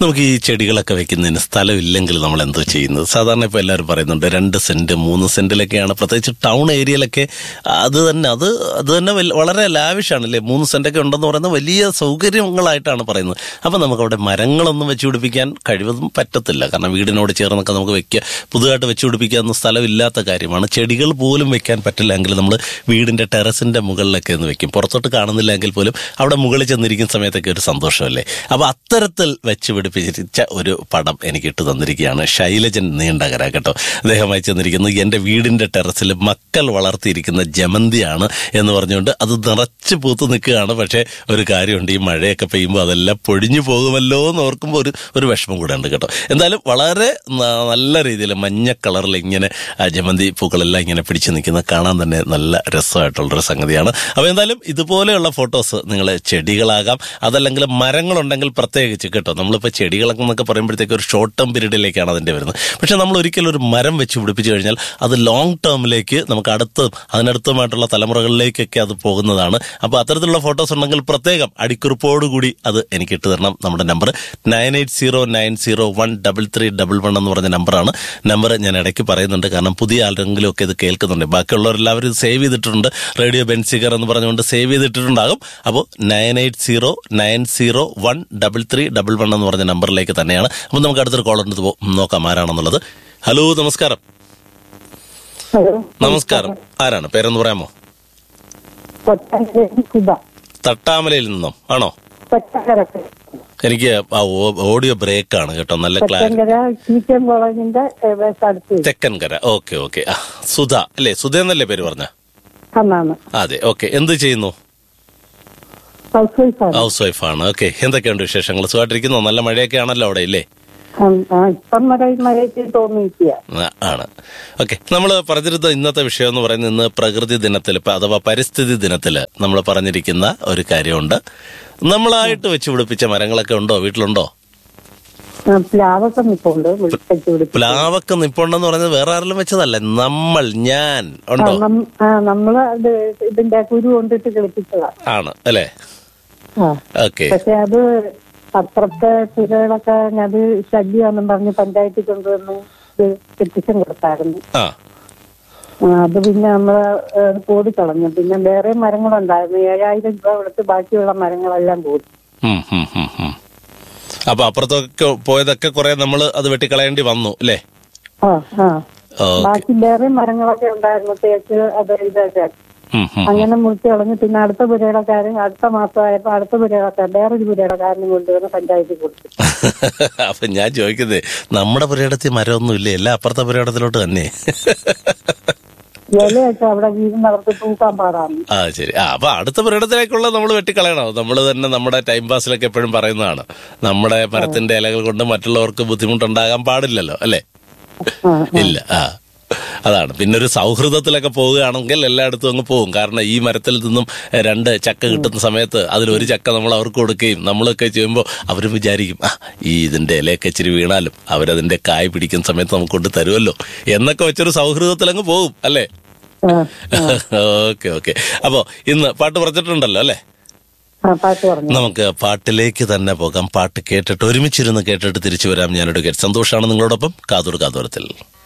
നമുക്ക് ഈ ചെടികളൊക്കെ വെക്കുന്നതിന് സ്ഥലമില്ലെങ്കിൽ നമ്മൾ എന്തോ ചെയ്യുന്നത് സാധാരണ ഇപ്പോൾ എല്ലാവരും പറയുന്നുണ്ട് രണ്ട് സെന്റ് മൂന്ന് സെന്റിലൊക്കെയാണ് പ്രത്യേകിച്ച് ടൗൺ ഏരിയയിലൊക്കെ അത് തന്നെ അത് അത് തന്നെ വൽ- വളരെ ലാവിഷാണ് അല്ലേ മൂന്ന് സെന്റൊക്കെ ഉണ്ടെന്ന് പറയുന്നത് വലിയ സൗകര്യങ്ങളായിട്ടാണ് പറയുന്നത് അപ്പം നമുക്ക് അവിടെ മരങ്ങളൊന്നും വെച്ച് പിടിപ്പിക്കാൻ കഴിവതും പറ്റത്തില്ല കാരണം വീടിനോട് ചേർന്നൊക്കെ നമുക്ക് വെക്കുക പുതുതായിട്ട് വെച്ച് പിടിപ്പിക്കാവുന്ന സ്ഥലമില്ലാത്ത കാര്യമാണ് ചെടികൾ പോലും വെക്കാൻ പറ്റില്ല എങ്കിൽ നമ്മൾ വീടിന്റെ ടെറസിന്റെ മുകളിലൊക്കെ ഒന്ന് വെക്കും പുറത്തോട്ട് കാണുന്നില്ല എങ്കിൽ പോലും അവിടെ മുകളിൽ ചെന്നിരിക്കുന്ന സമയത്തൊക്കെ ഒരു സന്തോഷമല്ലേ അപ്പൊ അത്തരത്തിൽ വെച്ച് പിടിപ്പിച്ച ഒരു പടം എനിക്ക് ഇട്ട് തന്നിരിക്കുകയാണ് ശൈലജൻ നീണ്ടകര കേട്ടോ അദ്ദേഹമായി ചെന്നിരിക്കുന്നത് എന്റെ വീടിന്റെ ടെറസിൽ മക്കൾ വളർത്തിയിരിക്കുന്ന ജമന്തിയാണ് എന്ന് പറഞ്ഞുകൊണ്ട് അത് നിറച്ച് പൂത്ത് നിൽക്കുകയാണ് പക്ഷേ ഒരു കാര്യമുണ്ട് ഈ മഴയൊക്കെ പെയ്യുമ്പോൾ അതെല്ലാം പൊഴിഞ്ഞു പോകുമല്ലോ എന്ന് ഓർക്കുമ്പോൾ ഒരു ഒരു വിഷമം കൂടെ ഉണ്ട് കേട്ടോ എന്തായാലും വളരെ ന- നല്ല രീതിയിൽ മഞ്ഞ കളറിൽ ഇങ്ങനെ ആ ജമന്തി പൂക്കളെല്ലാം ഇങ്ങനെ പിടിച്ചു നിൽക്കുന്ന കാണാൻ തന്നെ നല്ല രസമായിട്ടുള്ളൊരു സംഗതിയാണ് അപ്പോൾ എന്തായാലും ഇതുപോലെയുള്ള ഫോട്ടോസ് നിങ്ങൾ ചെടികളാകാം അതല്ലെങ്കിൽ മരങ്ങളുണ്ടെങ്കിൽ പ്രത്യേകിച്ച് കേട്ടോ നമ്മളിപ്പോൾ ചെടികളൊക്കെ എന്നൊക്കെ പറയുമ്പോഴത്തേക്ക് ഒരു ഷോർട്ട് ടേം പീരീഡിലേക്കാണ് അതിൻ്റെ വരുന്നത് പക്ഷെ നമ്മൾ ഒരിക്കലും ഒരു മരം വെച്ച് പിടിപ്പിച്ചു കഴിഞ്ഞാൽ അത് ലോങ് ടേമിലേക്ക് നമുക്ക് അടുത്ത് അതിനടുത്തുമായിട്ടുള്ള തലമുറകളിലേക്കൊക്കെ അത് പോകുന്നതാണ് അപ്പോൾ അത്തരത്തിലുള്ള ഫോട്ടോസ് ഉണ്ടെങ്കിൽ പ്രത്യേകം അടിക്കുറിപ്പോടുകൂടി അത് എനിക്ക് ഇട്ട് തരണം നമ്മുടെ number nine eight zero nine zero one double three double one എന്ന് പറഞ്ഞ നമ്പറാണ് നമ്പർ ഞാൻ ഇടയ്ക്ക് പറയുന്നുണ്ട് കാരണം പുതിയ ആരെങ്കിലും ഒക്കെ ഇത് കേൾക്കുന്നുണ്ട് ബാക്കിയുള്ളവരെല്ലാവരും ഇത് സേവ് ചെയ്തിട്ടുണ്ട് റേഡിയോ ബെൻസിഗർ എന്ന് പറഞ്ഞുകൊണ്ട് സേവ് ചെയ്തിട്ടുണ്ടാകും അപ്പോൾ nine eight zero nine zero one double three double one എന്ന് പറഞ്ഞ നമ്പറിലേക്ക് തന്നെയാണ് അപ്പോൾ നമുക്ക് അടുത്തൊരു കോൾ ഉണ്ട് പോ- നോക്കാം ആരാണെന്നുള്ളത് ഹലോ നമസ്കാരം ഹലോ നമസ്കാരം ആരാണ് പേരെന്ന് പറയാമോ കൊട്ടാങ്കര സുധ തട്ടാമലയിൽ നിന്നോ ആണോ കൊട്ടാങ്കര എനിക്ക് ആ ഓ- ഓഡിയോ ബ്രേക്ക് ആണ് കേട്ടോ നല്ല ക്ലാരിറ്റി കൊട്ടാങ്കര ടീച്ചർ കോളേജിന്റെ ഏകദേശം അടുത്ത് വരും. തെക്കൻകര ഓക്കെ ഓക്കെ ആ, സുധ അല്ലേ സുധ എന്നല്ലേ പേര് പറഞ്ഞ അന്നാണ് അതെ ഓക്കെ എന്ത് ചെയ്യുന്നു ഹൗസ് വൈഫാണ് ഹൗസ് വൈഫാണ് ഓക്കെ എന്തൊക്കെയുണ്ട് വിശേഷങ്ങൾ സുഖമായിട്ടിരിക്കുന്നു നല്ല മഴയൊക്കെ ആണല്ലോ അവിടെ ഇല്ലേ ഇപ്പം വരെ മഴയ്ക്ക് തോന്നിയിരിക്കുക ആ, ആണ് ഓക്കെ നമ്മൾ പറഞ്ഞിരുന്ന ഇന്നത്തെ വിഷയം എന്ന് പറയുന്നത് ഇന്ന് പ്രകൃതി ദിനത്തിൽ ഇപ്പൊ അഥവാ പരിസ്ഥിതി ദിനത്തിൽ നമ്മൾ പറഞ്ഞിരിക്കുന്ന ഒരു കാര്യമുണ്ട് നമ്മളായിട്ട് വെച്ച് പിടിപ്പിച്ച മരങ്ങളൊക്കെ ഉണ്ടോ വീട്ടിലുണ്ടോ ആ, പ്ലാവൊക്കെ നിപ്പുണ്ട് വിളിച്ചു പിടിപ്പ് പ്ലാവൊക്കെ നിപ്പുണ്ടെന്ന് പറയുന്നത് വേറെ ആരെങ്കിലും വെച്ചതല്ല നമ്മൾ ഞാൻ ആ, ഉണ്ടോ നം- ആ, നമ്മള് അത് ഇതിന്റെ കുരു കൊണ്ടിട്ട് കളിപ്പിച്ചതാ ആണ് അല്ലേ ആ ഓക്കെ പക്ഷെ അത് അപ്പുറത്തെ പുരകളൊക്കെ അത് ശല്യമാണെന്നും പറഞ്ഞ് പഞ്ചായത്തിൽ കൊണ്ടുവന്ന് ഇത് പെറ്റിഷൻ കൊടുത്തായിരുന്നു ആ ആ, അത് പിന്നെ നമ്മള് ഏഹ്, കൂടിക്കളഞ്ഞു പിന്നെ വേറെ മരങ്ങളുണ്ടായിരുന്നു ഏഴായിരം രൂപ കൊടുത്ത് ബാക്കിയുള്ള മരങ്ങളെല്ലാം കൂടി ഉം, ഉം, ഉം, ഉം. അപ്പൊ അപ്പുറത്തൊക്കെ പോയതൊക്കെ കുറെ നമ്മൾ അത് വെട്ടിക്കളയേണ്ടി വന്നു അല്ലേ ആ ആ ഓക്കെ ബാക്കി വേറെ മരങ്ങളൊക്കെ ഉണ്ടായിരുന്നു തേക്ക് അത് ഇതൊക്കെ ഉം, ഉം. അങ്ങനെ മുറിച്ച് കളഞ്ഞു പിന്നെ അടുത്ത പുരയിടക്കാരൻ അടുത്ത മാസമായപ്പോ അടുത്ത പുരയിടക്കാരൻ വേറൊരു പുരയിടക്കാരനും കൊണ്ടുവന്ന് പഞ്ചായത്തിൽ കൊടുത്തു അപ്പൊ ഞാൻ ചോദിക്കുന്നത് നമ്മുടെ പുരയിടത്തിൽ മരമൊന്നും ഇല്ലേ എല്ലാം അപ്പുറത്തെ പുരയിടത്തിലോട്ട് തന്നെ ഇലയൊക്കെ അവിടെ വീടിന് അവർക്ക് തൂക്കാൻ പാടാണ് ആ ശരി ആ അപ്പൊ അടുത്ത പുരയിടത്തിലേക്കുള്ള നമ്മൾ വെട്ടിക്കളയണോ നമ്മൾ തന്നെ നമ്മുടെ ടൈം പാസിലൊക്കെ എപ്പോഴും പറയുന്നതാണ് നമ്മുടെ മരത്തിന്റെ ഇലകൾ കൊണ്ട് മറ്റുള്ളവർക്ക് ബുദ്ധിമുട്ടുണ്ടാകാൻ പാടില്ലല്ലോ അല്ലേ ആ ഇല്ല ആ അതാണ് പിന്നെ ഒരു സൗഹൃദത്തിലൊക്കെ പോവുകയാണെങ്കിൽ എല്ലായിടത്തും അങ്ങ് പോകും കാരണം ഈ മരത്തിൽ നിന്നും രണ്ട് ചക്ക കിട്ടുന്ന സമയത്ത് അതിൽ ഒരു ചക്ക നമ്മൾ അവർക്ക് കൊടുക്കുകയും നമ്മളൊക്കെ ചെയ്യുമ്പോൾ അവരും വിചാരിക്കും ആ ഈ ഇതിന്റെ ഇലയൊക്കെ ഇച്ചിരി വീണാലും അവരതിന്റെ കായ് പിടിക്കുന്ന സമയത്ത് നമുക്ക് കൊണ്ട് തരുമല്ലോ എന്നൊക്കെ വെച്ചൊരു സൗഹൃദത്തിൽ അങ്ങ് പോകും അല്ലേ ആ, ഓക്കെ ഓക്കെ അപ്പോ ഇന്ന് പാട്ട് പറഞ്ഞിട്ടുണ്ടല്ലോ അല്ലേ ആ പാട്ട് പറഞ്ഞു നമുക്ക് പാട്ടിലേക്ക് തന്നെ പോകാം പാട്ട് കേട്ടിട്ട് ഒരുമിച്ചിരുന്ന് കേട്ടിട്ട് തിരിച്ചു വരാം ഞാനൊരു സന്തോഷമാണ് നിങ്ങളോടൊപ്പം കാതൂർ കാതൂരത്തിൽ